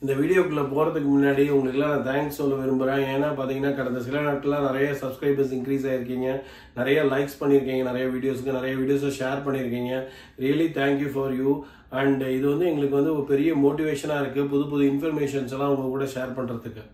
இந்த வீடியோக்குள்ளே போகிறதுக்கு முன்னாடி உங்களுக்குலாம் நான் தேங்க்ஸ் சொல்ல விரும்புகிறேன் ஏன்னா பார்த்தீங்கன்னா கடந்த சில நாட்களாக நிறைய சப்ஸ்கிரைபர்ஸ் இன்க்ரீஸ் ஆயிருக்கீங்க நிறைய லைக்ஸ் பண்ணியிருக்கீங்க நிறைய வீடியோஸ்க்கு நிறைய வீடியோஸை ஷேர் பண்ணியிருக்கீங்க really thank you for you and இது வந்து எங்களுக்கு வந்து ஒரு பெரிய மோட்டிவேஷனாக இருக்குது புது புது இன்ஃபர்மேஷன்ஸ் எல்லாம் உங்க கூட ஷேர் பண்ணுறதுக்கு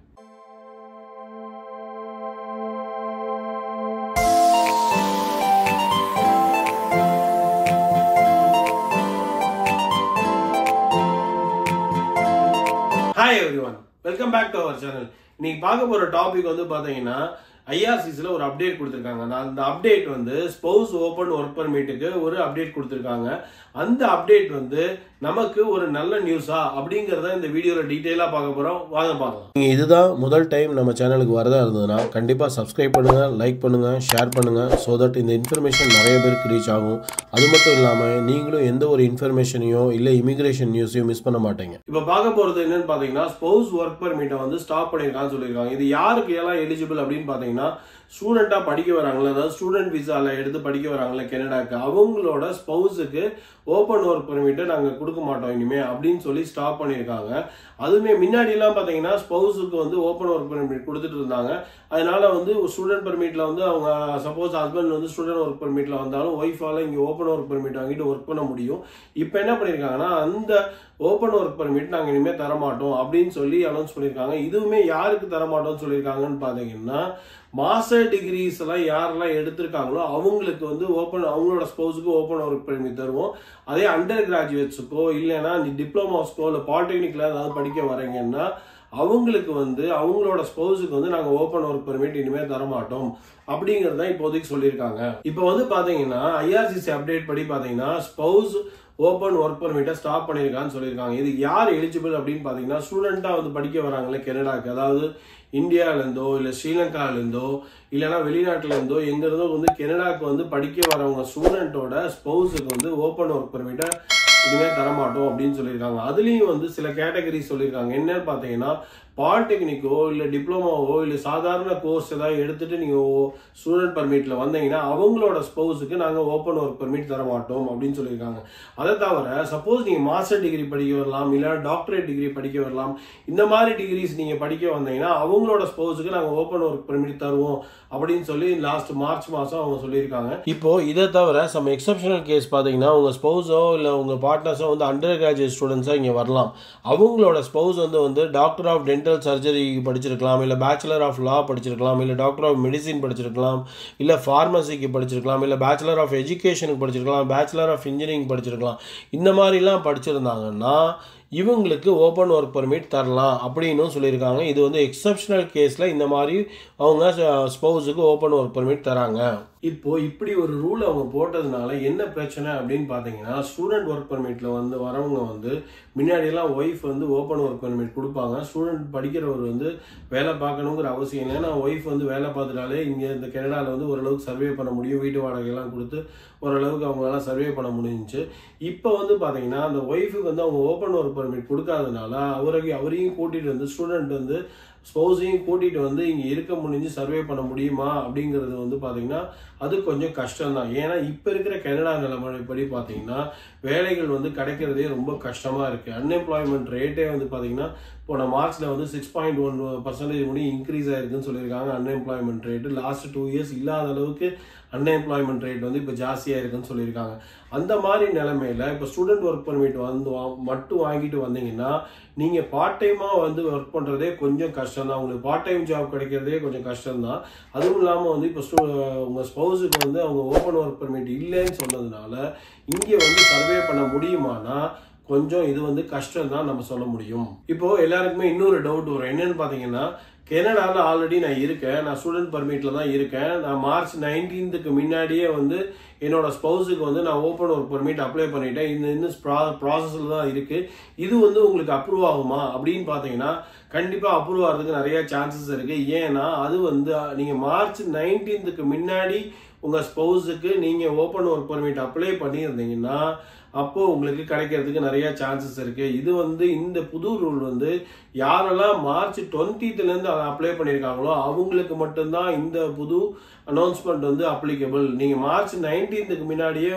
hi everyone welcome back to our channel இன்னைக்கு பார்க்க போற டாபிக் வந்து பாத்தீங்கன்னா ஐஆர்சிசில ஒரு அப்டேட் கொடுத்துருக்காங்க அந்த- அந்த அப்டேட் வந்து ஸ்பௌஸ் ஓப்பன் ஒர்க் பர்மிட்டுக்கு ஒரு அப்டேட் கொடுத்துருக்காங்க அந்த அப்டேட் வந்து நமக்கு ஒரு நல்ல நியூஸா அப்படிங்கறத இந்த வீடியோல டீடைலா பார்க்க போறோம் வாங்க பார்க்கலாம் நீங்கள் இதுதான் முதல் டைம் நம்ம சேனலுக்கு வரதா இருந்ததுன்னா கண்டிப்பாக சப்ஸ்கிரைப் பண்ணுங்கள் லைக் பண்ணுங்கள் ஷேர் பண்ணுங்கள் ஸோ தட் இந்த இன்ஃபர்மேஷன் நிறைய பேருக்கு ரீச் ஆகும் அது மட்டும் இல்லாமல் நீங்களும் எந்த ஒரு இன்ஃபர்மேஷனையோ இல்லை இமிகிரேஷன் நியூஸையும் மிஸ் பண்ண மாட்டீங்க இப்ப பார்க்க போறது என்னன்னு பாத்தீங்கன்னா ஸ்பௌஸ் ஒர்க் பர்மிட்டை வந்து ஸ்டாப் பண்ணிருக்கான்னு சொல்லியிருக்காங்க இது யாருக்கு எல்லாம் எலிஜிபிள் அப்படின்னு பாத்தீங்கன்னா ஸ்டூடெண்டா படிக்க வராங்களா அதாவது ஸ்டூடெண்ட் விசால எடுத்து படிக்க வராங்களா கனடாக்கு அவங்களோட ஸ்பௌஸுக்கு ஓப்பன் ஒர்க் பர்மிட்டை நாங்க கொடுக்க மாட்டோம் இனிமே அப்படின்னு சொல்லி ஸ்டாப் பண்ணியிருக்காங்க அதுவுமே முன்னாடி எல்லாம் பாத்தீங்கன்னா ஸ்பௌஸுக்கு வந்து ஓப்பன் ஒர்க் பர்மிட் கொடுத்துட்டு இருந்தாங்க அதனால வந்து ஸ்டூடெண்ட் பர்மிட்ல வந்து அவங்க சப்போஸ் ஹஸ்பண்ட் வந்து ஸ்டூடெண்ட் ஒர்க் பர்மிட்ல வந்தாலும் ஒய்ஃபால இங்க ஓப்பன் ஒர்க் பர்மிட் வாங்கிட்டு ஒர்க் பண்ண முடியும் இப்போ என்ன பண்ணிருக்காங்கன்னா அந்த ஓப்பன் ஒர்க் பர்மிட் நாங்க இனிமே தர மாட்டோம் அப்படின்னு சொல்லி அனௌன்ஸ் பண்ணிருக்காங்க இதுவுமே யாருக்கு தர மாட்டோம்னு சொல்லியிருக்காங்கன்னு பாத்தீங்கன்னா மாஸ்டர் டிகிரிஸ் எல்லாம் யாரெல்லாம் எடுத்திருக்காங்களோ அவங்களுக்கு வந்து ஓப்பன் அவங்களோட ஸ்போஸுக்கு ஓப்பன் ஒர்க் பர்மிட் தருவோம் அதே அண்டர் கிராஜுவேட்ஸுக்கோ இல்லைன்னா நீ டிப்ளமாஸ்க்கோ இல்லை பாலிடெக்னிக்ல ஏதாவது படிக்க வரீங்கன்னா அவங்களுக்கு வந்து அவங்களோட ஸ்பௌஸுக்கு வந்து நாங்க ஓப்பன் ஒர்க் பெர்மிட் இனிமே தர மாட்டோம் அப்படிங்கறத இப்போதைக்கு சொல்லியிருக்காங்க இப்போ வந்து பாத்தீங்கன்னா ஐஆர்சிசி அப்டேட் படி பாத்தீங்கன்னா ஸ்பௌஸ் ஓப்பன் ஒர்க் பெர்மிட்டை ஸ்டாப் பண்ணியிருக்கான்னு சொல்லியிருக்காங்க இது யார் எலிஜிபிள் அப்படின்னு பாத்தீங்கன்னா ஸ்டூடெண்டா வந்து படிக்க வராங்களே கனடாக்கு அதாவது இந்தியால இருந்தோ இல்ல ஸ்ரீலங்கால இருந்தோ இல்லைன்னா வெளிநாட்டுல இருந்தோ எங்க இருந்தோ வந்து கனடாக்கு வந்து படிக்க வரவங்க ஸ்டூடெண்டோட ஸ்பௌஸுக்கு வந்து ஓப்பன் ஒர்க் பெர்மிட்டை இனிமேல் தரமாட்டோம் அப்படின்னு சொல்லியிருக்காங்க அதுலேயும் வந்து சில கேட்டகரி சொல்லியிருக்காங்க என்னன்னு பார்த்தீங்கன்னா பாலிடெக்னிக்கோ இல்லை டிப்ளமோவோ இல்லை சாதாரண கோர்ஸ் ஏதாவது எடுத்துட்டு நீங்கள் ஸ்டூடெண்ட் பர்மிட்ல வந்தீங்கன்னா அவங்களோட ஸ்பௌஸுக்கு நாங்கள் ஓப்பன் ஒர்க் பர்மிட் தர மாட்டோம் அப்படின்னு சொல்லியிருக்காங்க அதை தவிர சப்போஸ் நீங்கள் மாஸ்டர் டிகிரி படிக்க வரலாம் இல்லை டாக்டரேட் டிகிரி படிக்க வரலாம் இந்த மாதிரி டிகிரிஸ் நீங்கள் படிக்க வந்தீங்கன்னா அவங்களோட ஸ்பௌஸுக்கு நாங்கள் ஓப்பன் ஒர்க் பர்மிட் தருவோம் அப்படின்னு சொல்லி லாஸ்ட் மார்ச் மாதம் அவங்க சொல்லியிருக்காங்க இப்போ இதை தவிர சம் எக்ஸப்ஷனல் கேஸ் பார்த்தீங்கன்னா உங்கள் ஸ்பௌஸோ இல்லை உங்கள் பார்ட்னர்ஸோ வந்து அண்டர் கிராஜுவேட் ஸ்டூடெண்ட்ஸாக இங்கே வரலாம் அவங்களோட ஸ்பௌஸ் வந்து வந்து டாக்டர் ஆஃப் டென்டல் சர்ஜரி படிச்சிருக்கலாம் இல்லை பேச்சுலர் ஆஃப் லா படிச்சிருக்கலாம் இல்லை டாக்டர் ஆஃப் மெடிசின் படிச்சிருக்கலாம் இல்லை ஃபார்மசிக்கு படிச்சிருக்கலாம் இல்லை பேச்சுலர் ஆஃப் எஜுகேஷனுக்கு படிச்சிருக்கலாம் பேச்சுலர் ஆஃப் இன்ஜினியரிங் படிச்சிருக்கலாம் இந்த மாதிரிலாம் படிச்சிருந்தாங்கன்னா இவங்களுக்கு ஓப்பன் ஒர்க் பர்மிட் தரலாம் அப்படின்னும் சொல்லியிருக்காங்க இது வந்து எக்ஸப்ஷனல் கேஸில் இந்த மாதிரி அவங்க ஸ்பௌஸுக்கு ஓப்பன் ஒர்க் பர்மிட் தராங்க இப்போ இப்படி ஒரு ரூல் அவங்க போட்டதுனால என்ன பிரச்சனை அப்படின்னு பார்த்தீங்கன்னா ஸ்டூடெண்ட் ஒர்க் பர்மிட்ல வந்து வரவங்க வந்து முன்னாடியெல்லாம் ஒய்ஃப் வந்து ஓப்பன் ஒர்க் பர்மிட் கொடுப்பாங்க ஸ்டூடெண்ட் படிக்கிறவர் வந்து வேலை பார்க்கணுங்கிற அவசியம் இல்லை ஏன்னா ஒய்ஃப் வந்து வேலை பார்த்துட்டாலே இங்கே இந்த கனடாவில் வந்து ஓரளவுக்கு சர்வே பண்ண முடியும் வீட்டு வாடகையெல்லாம் கொடுத்து ஓரளவுக்கு அவங்களால சர்வே பண்ண முடிஞ்சுச்சு இப்போ வந்து பார்த்தீங்கன்னா அந்த ஒய்ஃபுக்கு வந்து அவங்க ஓப்பன் ஒர்க் பர்மிட் கொடுக்காதனால அவருக்கு அவரையும் கூட்டிட்டு வந்து ஸ்டூடெண்ட் வந்து ஸ்பௌஸையும் கூட்டிட்டு வந்து இங்க இருக்க முடிஞ்சு சர்வே பண்ண முடியுமா அப்படிங்கிறது வந்து பாத்தீங்கன்னா அது கொஞ்சம் கஷ்டம் தான் ஏன்னா இப்ப இருக்கிற கனடா நிலைமைப்படி பாத்தீங்கன்னா வேலைகள் வந்து கிடைக்கிறதே ரொம்ப கஷ்டமா இருக்கு அன்எம்ப்ளாய்மெண்ட் ரேட்டே வந்து பாத்தீங்கன்னா போன மார்ச்ல வந்து சிக்ஸ் பாயிண்ட் ஒன் பர்சன்டேஜ் முடி இன்க்ரீஸ் ஆயிருக்குன்னு சொல்லியிருக்காங்க unemployment rate last two years இல்லாத அளவுக்கு அன்எம்ப்ளாய்மெண்ட் ரேட் வந்து இப்போ ஜாஸ்தியாக இருக்குன்னு சொல்லியிருக்காங்க அந்த மாதிரி நிலைமையில இப்போ ஸ்டூடெண்ட் ஒர்க் பர்மிட் வந்து வா- மட்டும் வாங்கிட்டு வந்தீங்கன்னா நீங்கள் பார்ட் டைமாக வந்து ஒர்க் பண்ணுறதே கொஞ்சம் கஷ்டம் தான் உங்களுக்கு பார்ட் டைம் ஜாப் கிடைக்கிறதே கொஞ்சம் கஷ்டம் தான் அதுவும் இல்லாமல் வந்து இப்போ ஸ்டூ உங்கள் ஸ்பௌஸுக்கு வந்து அவங்க ஓப்பன் ஒர்க் பர்மிட் இல்லைன்னு சொன்னதுனால இங்கே வந்து சர்வே பண்ண முடியுமானா கொஞ்சம் இது வந்து கஷ்டம் தான் நம்ம சொல்ல முடியும் இப்போ எல்லாருக்குமே இன்னொரு டவுட் வரும் என்னன்னு பாத்தீங்கன்னா கனடாவில் ஆல்ரெடி நான் இருக்கேன் நான் ஸ்டூடெண்ட் பர்மிட்ல தான் இருக்கேன் நான் மார்ச் நைன்டீன்த்துக்கு முன்னாடியே வந்து என்னோட ஸ்பௌஸுக்கு வந்து நான் ஓப்பன் ஒர்க் பர்மிட் அப்ளை பண்ணிட்டேன் இந்த இன்னும் ப்ராசஸில் தான் இருக்கு இது வந்து உங்களுக்கு அப்ரூவ் ஆகுமா அப்படின்னு பார்த்தீங்கன்னா கண்டிப்பாக அப்ரூவ் ஆகிறதுக்கு நிறைய சான்சஸ் இருக்கு ஏன்னா அது வந்து நீங்க மார்ச் நைன்டீன்த்துக்கு முன்னாடி உங்க ஸ்பௌஸுக்கு நீங்க ஓப்பன் ஒர்க் பர்மிட் அப்ளை பண்ணியிருந்தீங்கன்னா அப்போ உங்களுக்கு கிடைக்கிறதுக்கு நிறைய சான்சஸ் இருக்கு இது வந்து இந்த புது ரூல் வந்து யாரெல்லாம் மார்ச் டுவெண்ட்டில இருந்து அப்ளை பண்ணியிருக்காங்களோ அவங்களுக்கு மட்டும்தான் இந்த புது அனௌன்ஸ்மெண்ட் வந்து அப்ளிகபிள் நீங்க மார்ச் நைன்டீன்த்துக்கு முன்னாடியே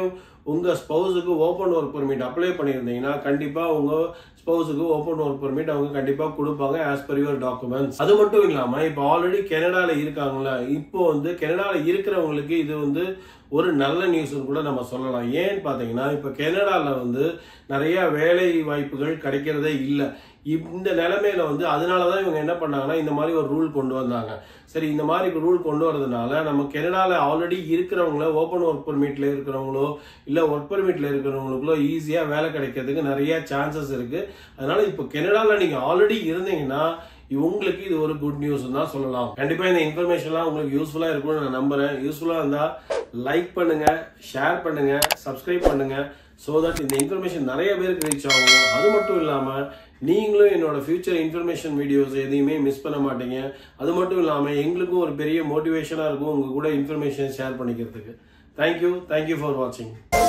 உங்கள் ஸ்பௌஸுக்கு ஓப்பன் ஒர்க் பெர்மிட் அப்ளை பண்ணியிருந்தீங்கன்னா கண்டிப்பாக உங்கள் ஸ்பௌஸுக்கு ஓப்பன் ஒர்க் பெர்மிட் அவங்க கண்டிப்பாக கொடுப்பாங்க ஆஸ் பர் யுவர் டாக்குமெண்ட்ஸ் அது மட்டும் இல்லாமல் இப்போ ஆல்ரெடி கனடாவில் இருக்காங்களா இப்போ வந்து கனடாவில் இருக்கிறவங்களுக்கு இது வந்து ஒரு நல்ல நியூஸ்னு கூட நம்ம சொல்லலாம் ஏன்னு பார்த்தீங்கன்னா இப்போ கனடாவில் வந்து நிறைய வேலை வாய்ப்புகள் கிடைக்கிறதே இல்லை இந்த நிலைமையில வந்து அதனால தான் இவங்க என்ன பண்ணாங்கன்னா இந்த மாதிரி ஒரு ரூல் கொண்டு வந்தாங்க சரி இந்த மாதிரி ரூல் கொண்டு வரதுனால நம்ம கனடாவில் ஆல்ரெடி இருக்கிறவங்கள ஓப்பன் ஒர்க் பெர்மிட்ல இருக்கிறவங்களோ இல்லை ஒர்க் பெர்மிட்ல இருக்கிறவங்களுக்குளோ ஈஸியாக வேலை கிடைக்கிறதுக்கு நிறைய சான்சஸ் இருக்கு அதனால இப்போ கனடாவில் நீங்கள் ஆல்ரெடி இருந்தீங்கன்னா உங்களுக்கு இது ஒரு குட் நியூஸ் தான் சொல்லலாம் கண்டிப்பா இந்த இன்ஃபர்மேஷன்லாம் உங்களுக்கு யூஸ்ஃபுல்லா இருக்கும்னு நான் நம்புறேன் யூஸ்ஃபுல்லா இருந்தா லைக் பண்ணுங்க ஷேர் பண்ணுங்க சப்ஸ்கிரைப் பண்ணுங்க ஸோ தட் இந்த இன்ஃபர்மேஷன் நிறைய பேருக்கு ரீச் ஆகும் அது மட்டும் இல்லாம நீங்களும் என்னோட ஃபியூச்சர் இன்ஃபர்மேஷன் வீடியோஸ் எதையுமே மிஸ் பண்ண மாட்டீங்க அது மட்டும் இல்லாமல் எங்களுக்கும் ஒரு பெரிய மோட்டிவேஷனாக இருக்கும் உங்க கூட இன்ஃபர்மேஷன் ஷேர் பண்ணிக்கிறதுக்கு தேங்க்யூ தேங்க்யூ ஃபார் வாட்சிங்